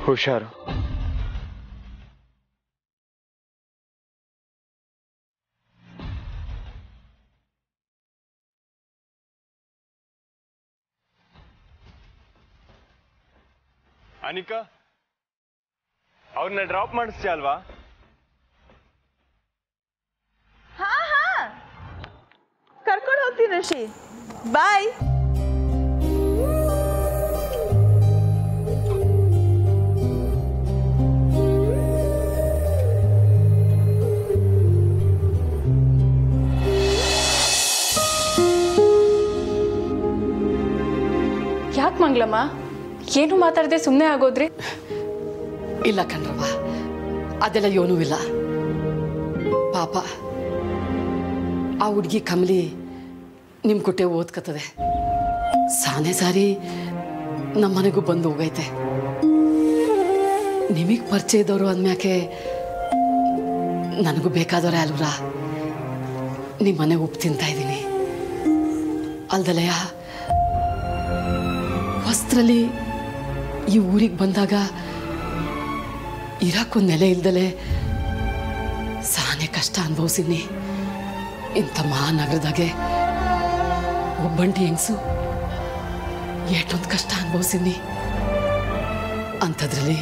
ಹುಷಾರು ಅನಿಕಾ ಅವ್ರನ್ನ ಡ್ರಾಪ್ ಮಾಡಿಸ್ತೀಯ ಅಲ್ವಾ ಹಾ ಹಾ ಕರ್ಕೊಂಡು ಹೋಗ್ತೀನಿ ಋಷಿ ಬಾಯ್ ಯಾಕೆ ಮಂಗ್ಲಮ್ಮ ಏನು ಮಾತಾಡದೆ ಸುಮ್ಮನೆ ಆಗೋದ್ರಿ ಇಲ್ಲ ಕಣ್ರವ್ವ ಅದೆಲ್ಲ ಏನೂ ಇಲ್ಲ ಪಾಪ ಆ ಹುಡುಗಿ ಕಮಲಿ ನಿಮ್ಮ ಕುಟ್ಟೆ ಓದ್ಕತ್ತದೆ ಸಾನೆ ಸಾರಿ ನಮ್ಮ ಮನೆಗೂ ಬಂದು ಹೋಗೈತೆ ನಿಮಗೆ ಪರಿಚಯ ಇದ್ದವರು ಅಂದ್ಮ್ಯಾಕೆ ನನಗೂ ಬೇಕಾದವರೇ ಅಲ್ವ್ರ ನಿಮ್ಮ ಮನೆ ಉಪ್ಪು ತಿಂತಾ ಇದ್ದೀನಿ ಅಲ್ದಲೆಯ ವಸ್ತ್ರಲ್ಲಿ ಈ ಊರಿಗೆ ಬಂದಾಗ ಇರಕ್ಕೊಂದು ನೆಲೆ ಇಲ್ದಲೆ ಸಾನೆ ಕಷ್ಟ ಅನುಭವಿಸಿನಿ ಇಂಥ ಮಹಾನಗರದಾಗೆ ಒಬ್ಬಂಟಿ ಹೆಂಗಸು ಎಷ್ಟೊಂದು ಕಷ್ಟ ಅನುಭವಿಸಿನಿ ಅಂಥದ್ರಲ್ಲಿ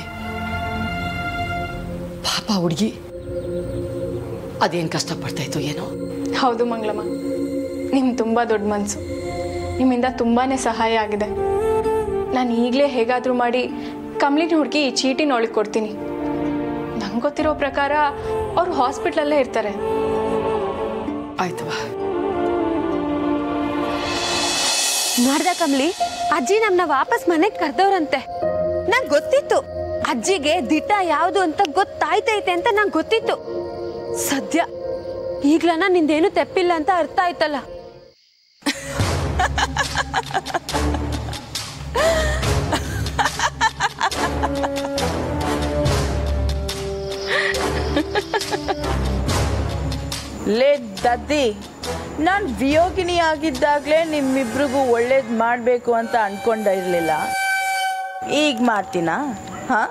ಪಾಪ ಹುಡುಗಿ ಅದೇನು ಕಷ್ಟಪಡ್ತಾಯಿತ್ತು ಏನೋ ಹೌದು ಮಂಗ್ಲಮ್ಮ ನಿಮ್ ತುಂಬಾ ದೊಡ್ಡ ಮನಸ್ಸು ನಿಮ್ಮಿಂದ ತುಂಬಾನೇ ಸಹಾಯ ಆಗಿದೆ ನಾನು ಈಗಲೇ ಹೇಗಾದರೂ ಮಾಡಿ ಕಮ್ಲಿನ ಹುಡುಗಿ ಈ ಚೀಟಿನ ಒಳಗೆ ಕೊಡ್ತೀನಿ ನಂಗೆ ಗೊತ್ತಿರೋ ಪ್ರಕಾರ ಅವ್ರು ಹಾಸ್ಪಿಟ್ಲಲ್ಲೇ ಇರ್ತಾರೆ ಆಯ್ತವ ನೋಡ್ದ ಕಮ್ಲಿ ಅಜ್ಜಿ ನಮ್ನ ವಾಪಸ್ ಮನೆಗ್ ಕರ್ದವ್ರಂತೆ ನಂಗ್ ಗೊತ್ತಿತ್ತು ಅಜ್ಜಿಗೆ ದಿಟ್ಟ ಯಾವ್ದು ಅಂತ ಗೊತ್ತಾಯ್ತೈತೆ ಅಂತ ನಂಗ್ ಗೊತ್ತಿತ್ತು ಸದ್ಯ ಈಗ್ಲನ ನಿಂದೇನು ತೆಪ್ಪಿಲ್ಲ ಅಂತ ಅರ್ಥ ಆಯ್ತಲ್ಲ ಲೇ ದದ್ದಿ ನಾನು ವಿಯೋಗಿನಿ ಆಗಿದ್ದಾಗಲೇ ನಿಮ್ಮಿಬ್ರಿಗೂ ಒಳ್ಳೇದು ಮಾಡಬೇಕು ಅಂತ ಅನ್ಕೊಂಡ ಇರಲಿಲ್ಲ ಈಗ ಮಾಡ್ತೀನಾ ಹಾ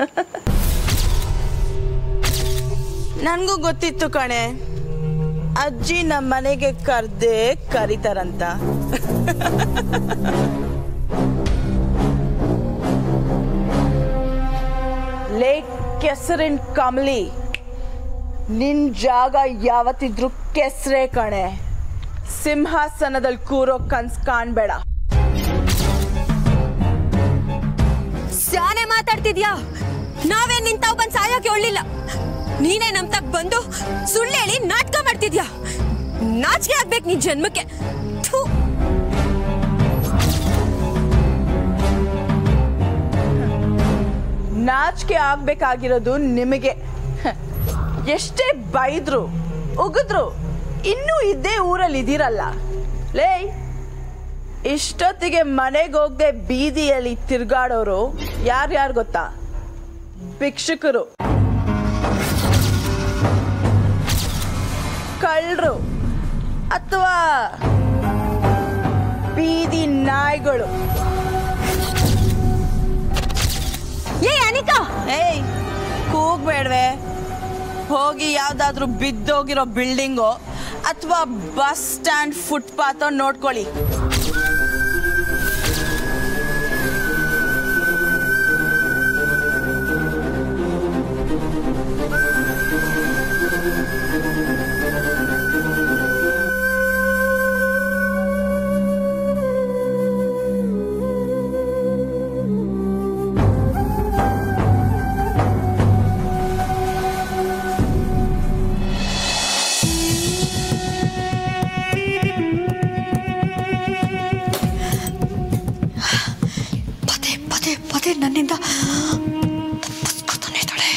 ನನಗೂ ಗೊತ್ತಿತ್ತು ಕಣೆ ಅಜ್ಜಿ ನಮ್ಮ ಮನೆಗೆ ಕರ್ದೆ ಕರೀತಾರಂತ ಲೇ ಕೆಸರಿನ ಕಮಲಿ ನಿನ್ ಜಾಗ ಯಾವತ್ತಿದ್ರು ಕೆಸ್ರೆ ಕಣೆ ಸಿಂಹಾಸನದಲ್ಲಿ ಕೂರೋ ಕನ್ಸ್ ಕಾಣ್ಬೇಡ ಶಾನೆ ಮಾತಾಡ್ತಿದ್ಯಾ ನಾವೇ ನಿಂತಾವ್ ಬಂದ್ ಸಾಯೋಕೆ ಒಳ್ಳಿಲ್ಲ ನೀನೇ ನಮ್ ತಕ್ ಬಂದು ಸುಳ್ಳು ಹೇಳಿ ನಾಟಕ ಮಾಡ್ತಿದ್ಯಾ ನಾಚಿಕೆ ಆಗ್ಬೇಕು ನಿನ್ ಜನ್ಮಕ್ಕೆ ಥು. ನಾಚಿಕೆ ಆಗ್ಬೇಕಾಗಿರೋದು ನಿಮಗೆ ಹ, ಎಷ್ಟೇ ಬೈದ್ರು ಉಗಿದ್ರು ಇನ್ನೂ ಇದ್ದೇ ಊರಲ್ಲಿ ಇದೀರಲ್ಲ ಲೇ ಇಷ್ಟೊತ್ತಿಗೆ ಮನೆಗೆ ಹೋಗದೆ ಬೀದಿಯಲ್ಲಿ ತಿರ್ಗಾಡೋರು ಯಾರ್ಯಾರು ಗೊತ್ತಾ ಭಿಕ್ಷುಕರು ಕಳ್ಳರು ಅಥವಾ ಬೀದಿ ನಾಯಿಗಳು ಏ ಅನಿಕಾ ಏಯ್ ಕೂಗ್ಬೇಡ್ವೆ ಹೋಗಿ ಯಾವ್ದಾದ್ರು ಬಿದ್ದೋಗಿರೋ ಬಿಲ್ಡಿಂಗು ಅಥವಾ ಬಸ್ ಸ್ಟ್ಯಾಂಡ್ ಫುಟ್ಪಾತ್ ನೋಡ್ಕೊಳ್ಳಿ ಪದೇ ಪದೇ ಪದೇ ನನ್ನಿಂದ ತಪ್ಪಿಸ್ಕೊತಾನೆ ಇದ್ದಾಳೆ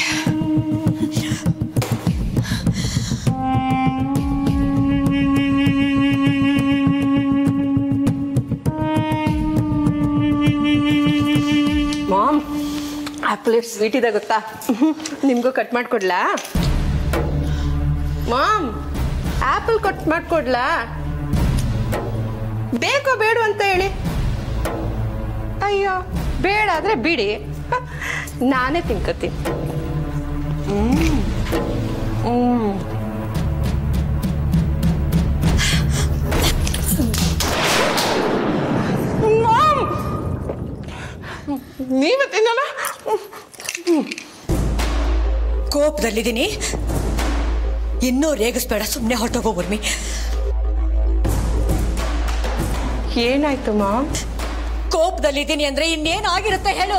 ಮಾಮ್ ಆ್ಯಪಲ್ ಎಷ್ಟು ಸ್ವೀಟ್ ಇದೆ ಗೊತ್ತಾ ನಿಮಗೂ ಕಟ್ ಮಾಡಿಕೊಡ್ಲಾ ಮಾಮ್ ಆ್ಯಪಲ್ ಕಟ್ ಮಾಡಿಕೊಡ್ಲಾ ಬೇಕೋ ಬೇಡ ಅಂತ ಹೇಳಿ ಅಯ್ಯೋ ಬೇಡ ಆದರೆ ಬಿಡಿ ನಾನೇ ತಿನ್ಕೋತೀನಿ ನೀವೇ ತಿನ್ನಲ್ಲ ಕೋಪದಲ್ಲಿದ್ದೀನಿ ಇನ್ನೂ ರೇಗಿಸ್ಬೇಡ ಸುಮ್ಮನೆ ಹೊರಟೋಗೋ ಉರ್ಮಿ ಏನಾಯ್ತು ಮಾಮ್ ಕೋಪದಲ್ಲಿದ್ದೀನಿ ಅಂದ್ರೆ ಇನ್ನೇನ್ ಆಗಿರುತ್ತೆ ಹೇಳು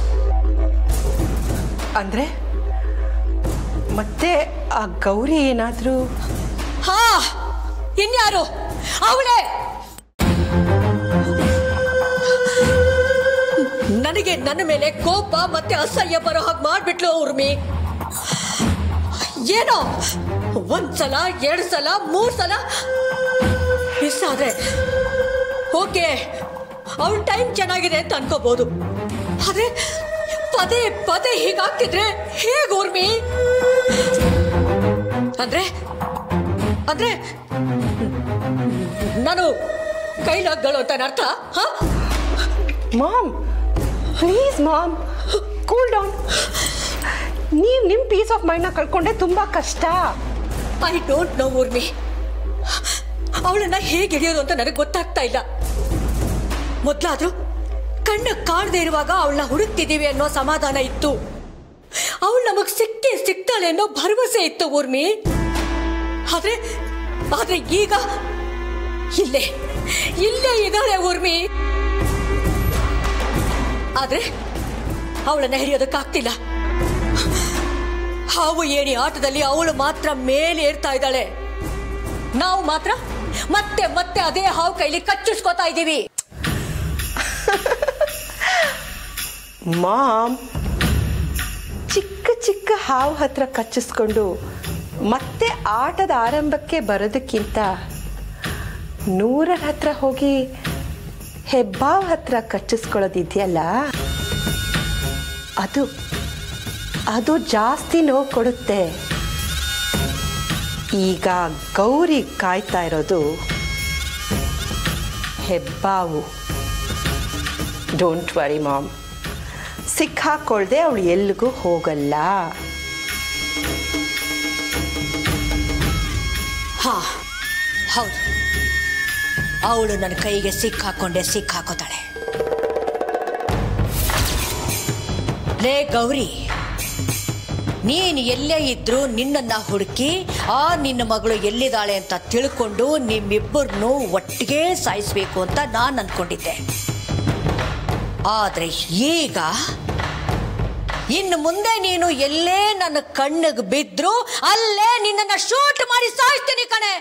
ಅಂದ್ರೆ ಮತ್ತೆ ಆ ಗೌರಿ ಏನಾದ್ರೂ ಹಾ ಇನ್ಯಾರು ಅವಳೇ ನನಗೆ ನನ್ನ ಮೇಲೆ ಕೋಪ ಮತ್ತೆ ಅಸಹ್ಯ ಬರೋ ಹಾಗೆ ಮಾಡ್ಬಿಟ್ಲು ಉರ್ಮಿ ಏನೋ ಒಂದ್ಸಲ ಎರಡು ಸಲ ಮೂರ್ ಸಲ ಮಿಸ್ ಆದ್ರೆ ಓಕೆ ಅವಳ ಟೈಮ್ ಚೆನ್ನಾಗಿದೆ ಅಂತ ಅನ್ಕೋಬಹುದು ಆದ್ರೆ ಪದೇ ಪದೇ ಹೀಗಾಗ್ತಿದ್ರೆ ಹೇಗ್ ಊರ್ಮಿ ಅಂದ್ರೆ ಅಂದ್ರೆ ನಾನು ಕೈಲಾಗ್ಗಳು ಅಂತ ಅರ್ಥ ಹಾ ma'am please ma'am cool down ನೀವು ನಿಮ್ಮ ಪೀಸ್ ಆಫ್ ಮೈಂಡ್ನ ಕಳ್ಕೊಂಡೆ ತುಂಬಾ ಕಷ್ಟ ಐ ಡೋಂಟ್ ನೋ ಊರ್ಮಿ ಅವಳನ್ನ ಹೇಗೆ ಹಿಡಿಯೋದು ಅಂತ ನನಗೆ ಗೊತ್ತಾಗ್ತಾ ಇಲ್ಲ ಮೊದ್ಲಾದ್ರೂ ಕಣ್ಣು ಕಾಣದೇ ಇರುವಾಗ ಅವಳನ್ನ ಹುಡುಕ್ತಿದೀವಿ ಅನ್ನೋ ಸಮಾಧಾನ ಇತ್ತು ಅವಳು ನಮಗ್ ಸಿಕ್ಕೇ ಸಿಗ್ತಾಳೆ ಅನ್ನೋ ಭರವಸೆ ಇತ್ತು ಊರ್ಮಿ ಆದ್ರೆ ಆದ್ರೆ ಈಗ ಇಲ್ಲೇ ಇಲ್ಲೇ ಇದ್ದಾಳೆ ಊರ್ಮಿ ಆದ್ರೆ ಅವಳನ್ನ ಹಿಡಿಯೋದಕ್ಕಾಗ್ತಿಲ್ಲ ಹಾವು ಏಣಿ ಆಟದಲ್ಲಿ ಅವಳು ಮಾತ್ರ ಮೇಲೆ ಏರ್ತಾ ಇದ್ದಾಳೆ ನಾವು ಮಾತ್ರ ಮತ್ತೆ ಮತ್ತೆ ಅದೇ ಹಾವು ಕೈಲಿ ಕಚ್ಚಿಸ್ಕೋತಾ ಇದ್ದೀವಿ ಮಾಮ್ ಚಿಕ್ಕ ಚಿಕ್ಕ ಹಾವು ಹತ್ರ ಕಚ್ಚಿಸ್ಕೊಂಡು ಮತ್ತೆ ಆಟದ ಆರಂಭಕ್ಕೆ ಬರೋದಕ್ಕಿಂತ ನೂರರ ಹತ್ರ ಹೋಗಿ ಹೆಬ್ಬಾವ್ ಹತ್ರ ಕಚ್ಚಿಸ್ಕೊಳ್ಳೋದಿದೆಯಲ್ಲ ಅದು ಅದು ಜಾಸ್ತಿ ನೋವು ಕೊಡುತ್ತೆ ಈಗ ಗೌರಿ ಕಾಯ್ತಾ ಇರೋದು ಹೆಬ್ಬಾವು ಡೋಂಟ್ ವರಿ ಮಾಮ್ ಸಿಕ್ಕಾಕೊಳ್ದೆ ಅವಳು ಎಲ್ಲಿಗೂ ಹೋಗಲ್ಲ ಹಾ ಹೌದು ಅವಳು ನನ್ನ ಕೈಗೆ ಸಿಕ್ಕಾಕೊಂಡೆ ಸಿಕ್ಕಾಕೋತಾಳೆ ಲೇ ಗೌರಿ ನೀನು ಎಲ್ಲೇ ಇದ್ರೂ ನಿನ್ನನ್ನ ಹುಡುಕಿ ಆ ನಿನ್ನ ಮಗಳು ಎಲ್ಲಿದ್ದಾಳೆ ಅಂತ ತಿಳ್ಕೊಂಡು ನಿಮ್ಮಿಬ್ಬರನ್ನು ಒಟ್ಟಿಗೆ ಸಾಯಿಸ್ಬೇಕು ಅಂತ ನಾನು ಅನ್ಕೊಂಡಿದ್ದೆ ಆದ್ರೆ ಈಗ ಇನ್ನು ಮುಂದೆ ನೀನು ಎಲ್ಲೇ ನನ್ನ ಕಣ್ಣಿಗೆ ಬಿದ್ರು ಅಲ್ಲೇ ನಿನ್ನನ್ನ ಶೂಟ್ ಮಾಡಿ ಸಾಯಿಸ್ತೀನಿ ಕಣೆ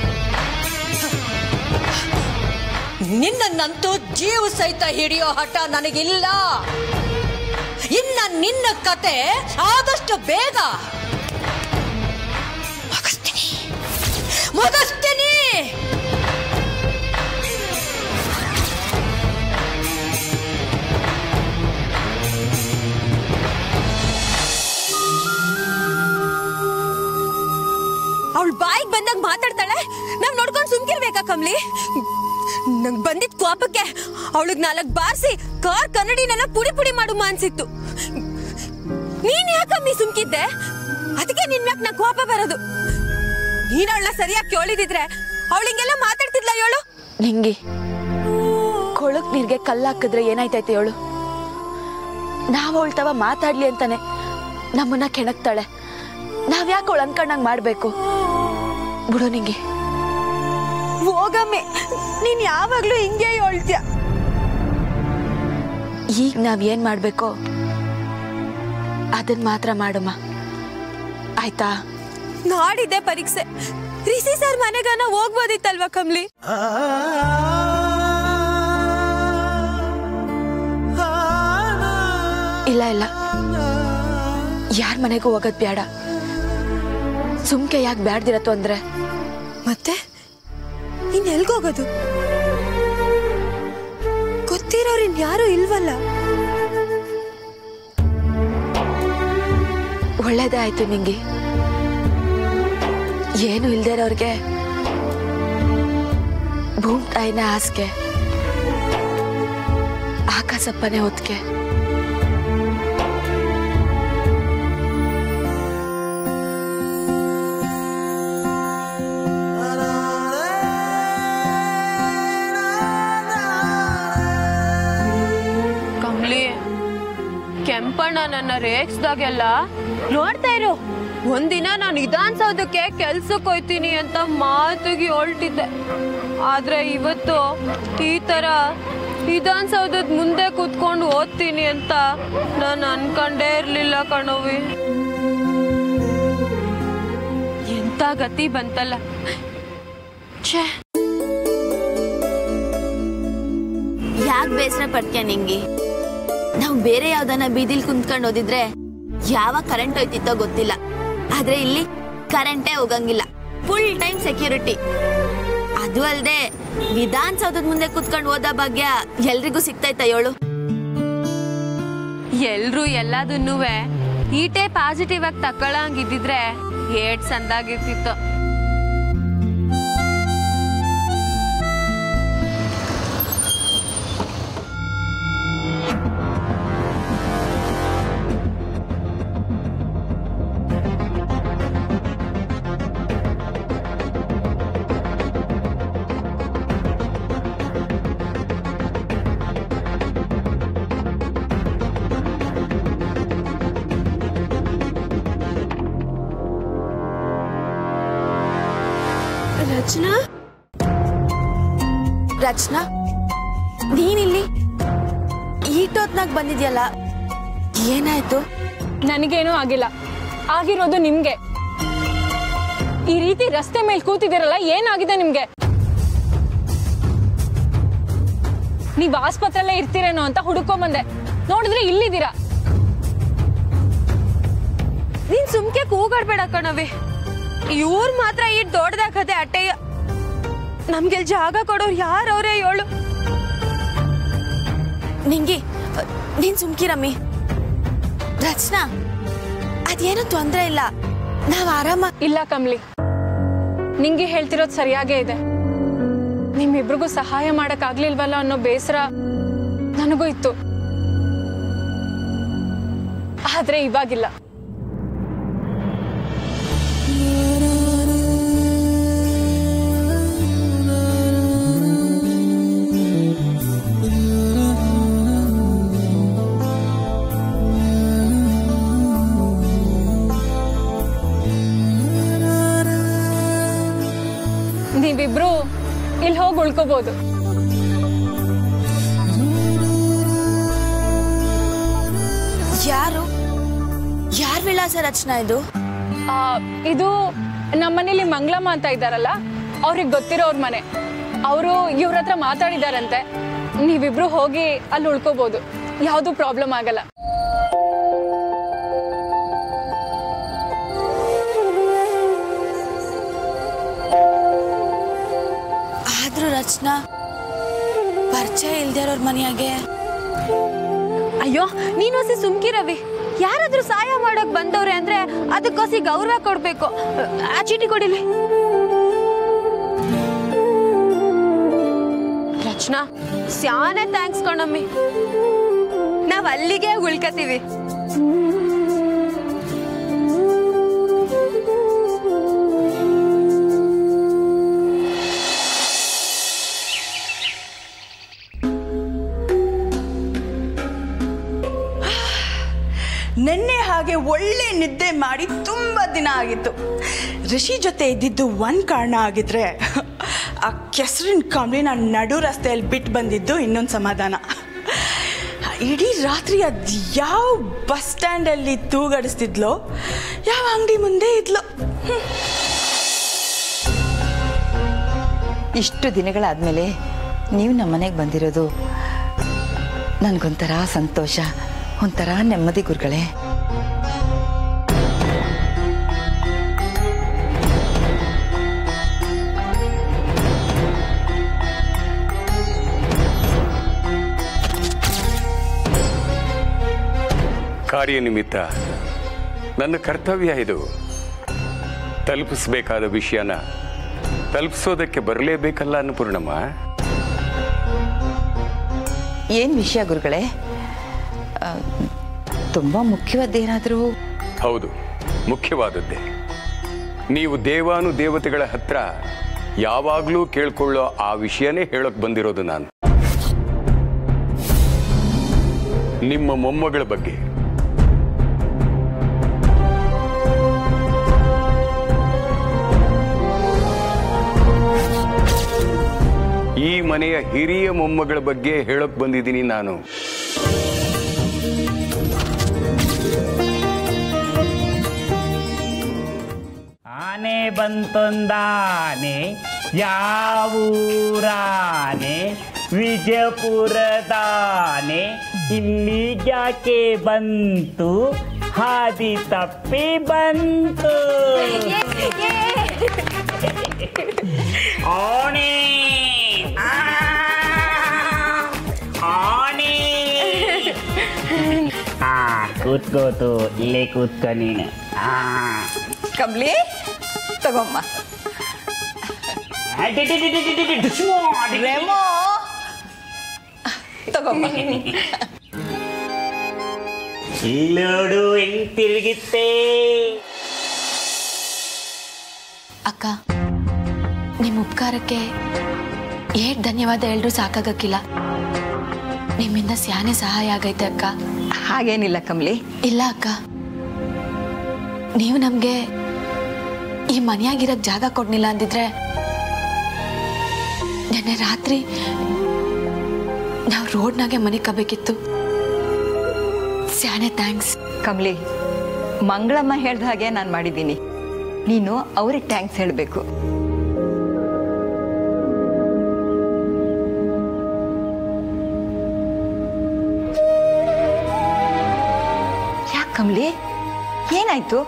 ನಿನ್ನನ್ನಂತೂ ಜೀವ ಸಹಿತ ಹಿಡಿಯೋ ಹಠ ನನಗಿಲ್ಲ ಇನ್ನ ನಿನ್ನ ಕತೆ ಆದಷ್ಟು ಬೇಗ ಮುಗಿಸ್ತೀನಿ ಮುಗಿಸ್ತೀನಿ ಅವಳ ಬಾಯಿಗೆ ಬಂದಾಗ ಮಾತಾಡ್ತಾಳೆ ನಾವ್ ನೋಡ್ಕೊಂಡು ಸುಮ್ಕಿರ್ಬೇಕಾ ಕಮ್ಲಿ ನಂಗ್ ಬಂದಿದ್ ಕೋಪಕ್ಕೆ ಅವಳಿಗೆ ನಾಲ್ಕು ಬಾರಿಸಿ ಕಾರ್ ಕನ್ನಡಿನೆಲ್ಲ ಪುಡಿ ಪುಡಿ ಮಾಡು ಅನ್ಸಿತ್ತು ನೀನ್ ಯಾಕಮ್ಮಿ ಸುಮ್ಕಿದ್ದೆ ಅದಕ್ಕೆ ನಿನ್ ಮ್ಯಾಕ್ ನಂಗೆ ಕೋಪ ಬರೋದು ನೀನ್ ಅವಳನ್ನ ಸರಿಯಾಗಿ ಕೇಳಿದಿದ್ರೆ ಅವಳಿಗೆಲ್ಲ ಮಾತಾಡ್ತಿದ್ಲ ಹೇಳು ನಿಂಗಿ ಕೊಳಕ್ ನೀರ್ಗೆ ಕಲ್ಲಾಕಿದ್ರೆ ಏನಾಯ್ತೈತೆ ಹೇಳು ನಾವ್ ಅವಳ ತವ ಮಾತಾಡ್ಲಿ ಅಂತಾನೆ ನಮ್ಮನ್ನ ಕೆಣಕ್ತಾಳೆ ನಾವ್ ಯಾಕೆ ಅವಳು ಅನ್ಕೊಂಡಂಗ್ ಮಾಡ್ಬೇಕು ಬಿಡು ನಿಂಗೆ ಹೋಗಮ್ಮೆ ನೀನ್ ಯಾವಾಗ್ಲೂ ಹಿಂಗೆ ಹೇಳ್ತೀಯ ಈಗ ನಾವ್ ಏನ್ ಮಾಡ್ಬೇಕೋ ಅದನ್ ಮಾತ್ರ ಮಾಡಮ್ಮ ಆಯ್ತಾ ನಾಡಿದ್ದೆ ಪರೀಕ್ಷೆ ರಿಸಿ ಸರ್ ಮನೆಗನ ಹೋಗ್ಬೋದಿತ್ತಲ್ವಾ ಕಮ್ಲಿ ಇಲ್ಲ ಇಲ್ಲ ಯಾರ ಮನೆಗೂ ಹೋಗೋದ್ ಬೇಡ ಸುಮ್ಕೆ ಯಾಕೆ ಬ್ಯಾಡ್ದಿರತ್ತು ಅಂದ್ರೆ ಮತ್ತೆ ಇನ್ ಎಲ್ಗೋಗೋದು ಗೊತ್ತಿರೋರು ಇನ್ಯಾರು ಇಲ್ವಲ್ಲ ಒಳ್ಳೇದೇ ಆಯ್ತು ನಿಂಗೆ ಏನು ಇಲ್ದೇ ಇರೋರ್ಗೆ ಭೂಮ್ ತಾಯಿನ ಹಾಸ್ಗೆ ಆಕಾಶಪ್ಪನೇ ಹೊತ್ಕೆ ರೇವಣ್ಣ ನನ್ನ ರೇಗ್ಸ್ದಾಗೆಲ್ಲ ನೋಡ್ತಾ ಇರು ಒಂದಿನ ನಾನು ವಿಧಾನಸೌಧಕ್ಕೆ ಕೆಲ್ಸಕ್ಕೆ ಹೋಯ್ತೀನಿ ಅಂತ ಮಾತಿಗೆ ಹೊಲ್ಟಿದ್ದೆ ಆದ್ರೆ ಇವತ್ತು ಈ ತರ ವಿಧಾನಸೌಧದ ಮುಂದೆ ಕೂತ್ಕೊಂಡು ಓದ್ತೀನಿ ಅಂತ ನಾನು ಅನ್ಕೊಂಡೇ ಇರ್ಲಿಲ್ಲ ಕಣವಿ ಎಂತ ಗತಿ ಬಂತಲ್ಲ ಛೇ ಯಾಕೆ ಬೇಸರ ಪಡ್ತೀಯ ನಿಂಗೆ ನಾವು ಬೇರೆ ಯಾವ್ದನ್ನ ಬೀದಿಲ್ ಕುಂತ್ಕೊಂಡು ಓದಿದ್ರೆ ಯಾವಾಗ ಕರೆಂಟ್ ಹೋಯ್ತಿತ್ತೋ ಗೊತ್ತಿಲ್ಲ ಆದ್ರೆ ಇಲ್ಲಿ ಕರೆಂಟೇ ಹೋಗಂಗಿಲ್ಲ ಫುಲ್ ಟೈಮ್ ಸೆಕ್ಯೂರಿಟಿ ಅದು ಅಲ್ದೆ ವಿಧಾನಸೌಧದ ಮುಂದೆ ಕುತ್ಕೊಂಡು ಓದೋ ಭಾಗ್ಯ ಎಲ್ರಿಗೂ ಸಿಗ್ತೈತ ಏಳು ಎಲ್ರು ಎಲ್ಲದನ್ನೂ ಈಟೇ ಪಾಸಿಟಿವ್ ಆಗಿ ತಕೊಳ್ಳಂಗಿದ್ದಿದ್ರೆ ಏಟ್ ಸಂದಾಗಿರ್ತಿತ್ತು ರಚನಾ ರಚನಾ ನೀನಿಲ್ಲಿ ಈಟೊತ್ನಾಗ ಬಂದಿದ್ಯಲ್ಲ ಏನಾಯ್ತು ನನಗೇನೂ ಆಗಿಲ್ಲ ಆಗಿರೋದು ನಿಮ್ಗೆ ಈ ರೀತಿ ರಸ್ತೆ ಮೇಲೆ ಕೂತಿದ್ದೀರಲ್ಲ ಏನಾಗಿದೆ ನಿಮ್ಗೆ ನೀವ್ ಆಸ್ಪತ್ರೆಲ್ಲೇ ಇರ್ತೀರೇನೋ ಅಂತ ಹುಡುಕೊಂಡ್ ಬಂದೆ ನೋಡಿದ್ರೆ ಇಲ್ಲಿದ್ದೀರಾ ನೀನ್ ಸುಮ್ಕೆ ಕೂಗಾಡ್ಬೇಡ ಕಣವಿ ಇವ್ರ್ ಮಾತ್ರ ಈ ದೊಡ್ಡದಾಗದೆ ಅಟ್ಟೆಯ ನಮ್ಗೆ ಜಾಗ ಕೊಡೋರು ಯಾರವ್ರೆ ಹೇಳು ನಿಂಗಿ ನೀನ್ ಸುಮ್ಕಿರಮ್ಮಿ ರಚನಾ ಅದೇನು ತೊಂದ್ರೆ ಇಲ್ಲ ನಾವ್ ಆರಾಮ ಇಲ್ಲ ಕಮ್ಲಿ ನಿಂಗೆ ಹೇಳ್ತಿರೋದು ಸರಿಯಾಗೇ ಇದೆ ನಿಮ್ಮಿಬ್ರಿಗೂ ಸಹಾಯ ಮಾಡಕ್ ಆಗ್ಲಿಲ್ವಲ್ಲ ಅನ್ನೋ ಬೇಸರ ನನಗೂ ಇತ್ತು ಆದ್ರೆ ಇವಾಗಿಲ್ಲ ನೀವಿಬ್ರು ಇಲ್ಲಿ ಹೋಗಿ ಉಳ್ಕೋಬಹುದು ಯಾರು ಯಾರ್ ವಿಳಾಸ ರಚನಾ ಇದು ಆ, ಇದು ನಮ್ಮನೇಲಿ ಮಂಗಳಮ್ಮ ಅಂತ ಇದ್ದಾರಲ್ಲ ಅವ್ರಿಗೆ ಗೊತ್ತಿರೋರ್ ಮನೆ ಅವರು ಇವ್ರ ಹತ್ರ ಮಾತಾಡಿದಾರಂತೆ ನೀವಿಬ್ರು ಹೋಗಿ ಅಲ್ಲಿ ಉಳ್ಕೋಬಹುದು ಯಾವುದು ಪ್ರಾಬ್ಲಮ್ ಆಗಲ್ಲ ಆದ್ರೂ ರಚನಾ ಪರಿಚಯ ಇಲ್ದೇ ಇರೋರ್ ಮನೆಯಾಗೆ ಅಯ್ಯೋ ನೀನೋಸಿ ಸುಮ್ಕಿರವಿ ಯಾರಾದ್ರೂ ಸಹಾಯ ಮಾಡಕ್ ಬಂದವ್ರೆ ಅಂದ್ರೆ ಅದಕ್ಕೋಸಿ ಗೌರವ ಕೊಡ್ಬೇಕು ಆ ಚೀಟಿ ಕೊಡಿಲಿ ರಚನಾ ಸ್ಯಾನೆ ಥ್ಯಾಂಕ್ಸ್ ಕಣಮ್ಮಿ ನಾವ್ ಅಲ್ಲಿಗೆ ಉಳ್ಕತೀವಿ ನಿನ್ನೆ ಹಾಗೆ ಒಳ್ಳೆ ನಿದ್ದೆ ಮಾಡಿ ತುಂಬ ದಿನ ಆಗಿತ್ತು ರಿಷಿ ಜೊತೆ ಇದ್ದಿದ್ದು ಒಂದು ಕಾರಣ ಆಗಿದ್ರೆ ಆ ಕೆಸರಿನ ಕಂಬಳಿನ ನಡು ರಸ್ತೆಯಲ್ಲಿ ಬಿಟ್ಟು ಬಂದಿದ್ದು ಇನ್ನೊಂದು ಸಮಾಧಾನ ಇಡೀ ರಾತ್ರಿ ಅದು ಯಾವ ಬಸ್ ಸ್ಟ್ಯಾಂಡಲ್ಲಿ ತೂಗಡಿಸ್ತಿದ್ಲೋ ಯಾವ ಅಂಗಡಿ ಮುಂದೆ ಇದ್ಲೋ ಇಷ್ಟು ದಿನಗಳಾದಮೇಲೆ ನೀವು ನಮ್ಮ ಮನೆಗೆ ಬಂದಿರೋದು ನನಗೊಂಥರ ಸಂತೋಷ ಒಂಥರ ನೆಮ್ಮದಿ ಗುರುಗಳೇ ಕಾರ್ಯನಿಮಿತ್ತ ನನ್ನ ಕರ್ತವ್ಯ ಇದು ತಲುಪಿಸ್ಬೇಕಾದ ವಿಷಯನ ತಲುಪಿಸೋದಕ್ಕೆ ಬರಲೇಬೇಕಲ್ಲ ಅನ್ನಪೂರ್ಣಮ್ಮ ಏನು ವಿಷಯ ಗುರುಗಳೇ ಆ, ತುಂಬ ಮುಖ್ಯವಾದ್ದೇನಾದರೂ ಹೌದು ಮುಖ್ಯವಾದದ್ದೇ ನೀವು ದೇವಾನು ದೇವತೆಗಳ ಹತ್ರ ಯಾವಾಗಲೂ ಕೇಳ್ಕೊಳ್ಳೋ ಆ ವಿಷಯನೇ ಹೇಳೋಕ್ ಬಂದಿರೋದು ನಾನು ನಿಮ್ಮ ಮೊಮ್ಮಗಳ ಬಗ್ಗೆ ಈ ಮನೆಯ ಹಿರಿಯ ಮೊಮ್ಮಗಳ ಬಗ್ಗೆ ಹೇಳಕ್ ಬಂದಿದ್ದೀನಿ ನಾನು ಆನೆ ಬಂತೊಂದಾನೆ ಯಾವೂರಾನೆ ವಿಜಯಪುರದಾನೆ ಇಲ್ಲಿಗ್ಯಾಕೆ ಬಂತು ಹಾದಿ ತಪ್ಪಿ ಬಂತು ಆಣೆ ಆ, ಆಣೆ ಆ ಕೂತ್ಕೋತು ಇಲ್ಲೇ ಕೂತ್ಕೊ ನೀನು ಆ ಕಮ್ಲಿ ತಗೊಮ್ಮ ರೆಮೋ ತಗೊಮ್ಮ ಇಲ್ಲೋಡು ಹೆಂಗ್ ತಿರುಗಿತ್ತೆ ಅಕ್ಕ ನಿಮ್ಮ ಉಪಕಾರಕ್ಕೆ ಏಟ್ ಧನ್ಯವಾದ ಎಲ್ರೂ ಸಾಕಾಗಕ್ಕಿಲ್ಲ ನಿಮ್ಮಿಂದ ಸ್ಯಾನೆ ಸಹಾಯ ಆಗೈತೆ ಅಕ್ಕ ಹಾಗೇನಿಲ್ಲ ಕಮ್ಲಿ ಇಲ್ಲ ಅಕ್ಕ ನೀವು ನಮಗೆ ಈ ಮನೆಯಾಗಿರಕ್ ಜಾಗ ಕೊಡ್ಲಿಲ್ಲ ಅಂದಿದ್ರೆ ನೆನ್ನೆ ರಾತ್ರಿ ನಾವು ರೋಡ್ನಾಗೆ ಮನೆ ಕಬೇಕಿತ್ತು ಸ್ಯಾನೆ ಥ್ಯಾಂಕ್ಸ್ ಕಮ್ಲಿ ಮಂಗಳಮ್ಮ ಹೇಳ್ದ ಹಾಗೆ ನಾನು ಮಾಡಿದ್ದೀನಿ ನೀನು ಅವ್ರಿಗೆ ಥ್ಯಾಂಕ್ಸ್ ಹೇಳಬೇಕು ಯಾಕೆ ಕಮ್ಲಿ ಏನಾಯ್ತು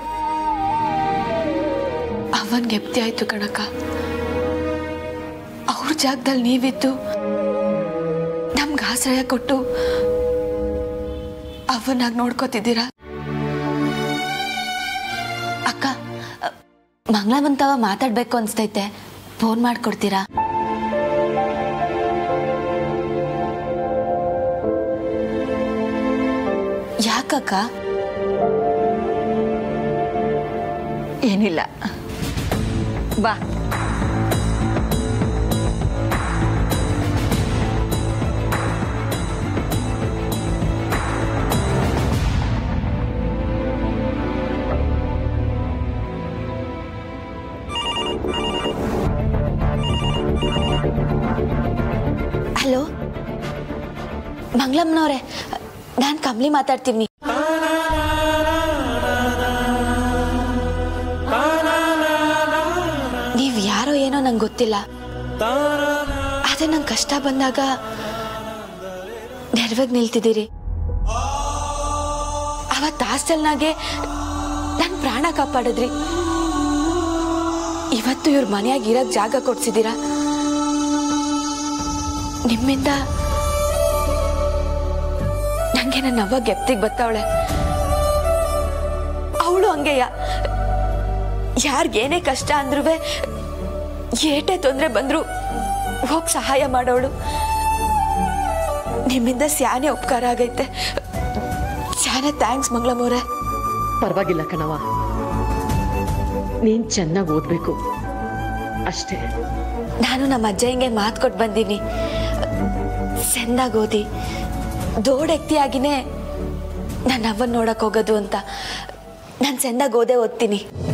ಅವನ್ ಗೆಪ್ತಿ ಆಯ್ತು ಕಣಕ್ಕ ಅವ್ರ ಜಾಗದಲ್ಲಿ ನೀವಿದ್ದು ನಮ್ಗೆ ಆಶ್ರಯ ಕೊಟ್ಟು ಅವನ್ನಾಗಿ ನೋಡ್ಕೋತಿದ್ದೀರಾ ಅಕ್ಕ ಮಂಗಳವಂತವ ಮಾತಾಡ್ಬೇಕು ಅನ್ಸ್ತೈತೆ ಫೋನ್ ಮಾಡ್ಕೊಡ್ತೀರಾ ಯಾಕಕ್ಕ ಏನಿಲ್ಲ ಬಾ ಹಲೋ ಮಂಗಳಮ್ಮನವ್ರೆ ನಾನು ಕಮ್ಲಿ ಮಾತಾಡ್ತೀನಿ ನೀವ್ ಯಾರೋ ಏನೋ ನಂಗೆ ಗೊತ್ತಿಲ್ಲ ಆದ್ರೆ ನಂಗೆ ಕಷ್ಟ ಬಂದಾಗ ನೆರವಾಗಿ ನಿಲ್ತಿದ್ದೀರಿ ಅವತ್ತು ಹಾಸ್ಟೆಲ್ನಾಗೆ ನನ್ನ ಪ್ರಾಣ ಕಾಪಾಡಿದ್ರಿ ಇವತ್ತು ಇವ್ರ ಮನೆಯಾಗ ಇರಕ್ ಜಾಗ ಕೊಡ್ಸಿದ್ದೀರಾ ನಿಮ್ಮಿಂದ ನಂಗೆ ನನ್ನ ಅವ್ವ ಗೆಪ್ತಿಗೆ ಬತ್ತವಳೆ ಅವಳು ಹಂಗೆಯ ಯಾರಿಗೇನೇ ಕಷ್ಟ ಅಂದ್ರೂ ಏಟೇ ತೊಂದರೆ ಬಂದ್ರು ಹೋಗಿ ಸಹಾಯ ಮಾಡೋಳು ನಿಮ್ಮಿಂದ ಸ್ಯಾನೆ ಉಪಕಾರ ಆಗೈತೆ ಸ್ಯಾನೆ ಥ್ಯಾಂಕ್ಸ್ ಮಂಗಳಮೋರೆ ಪರವಾಗಿಲ್ಲ ಕಣವ ನೀನ್ ಚೆನ್ನಾಗಿ ಓದ್ಬೇಕು ಅಷ್ಟೇ ನಾನು ನಮ್ಮ ಅಜ್ಜ ಹಿಂಗೆ ಮಾತು ಕೊಟ್ಟು ಬಂದೀನಿ ಸೆಂದಾಗ ಓದಿ ದೊಡ್ಡ ಆಗಿನೇ ನನ್ನ ಅವನ್ ನೋಡಕ್ ಹೋಗೋದು ಅಂತ ನಾನು ಸೆಂದಾಗ ಓದೇ ಓದ್ತೀನಿ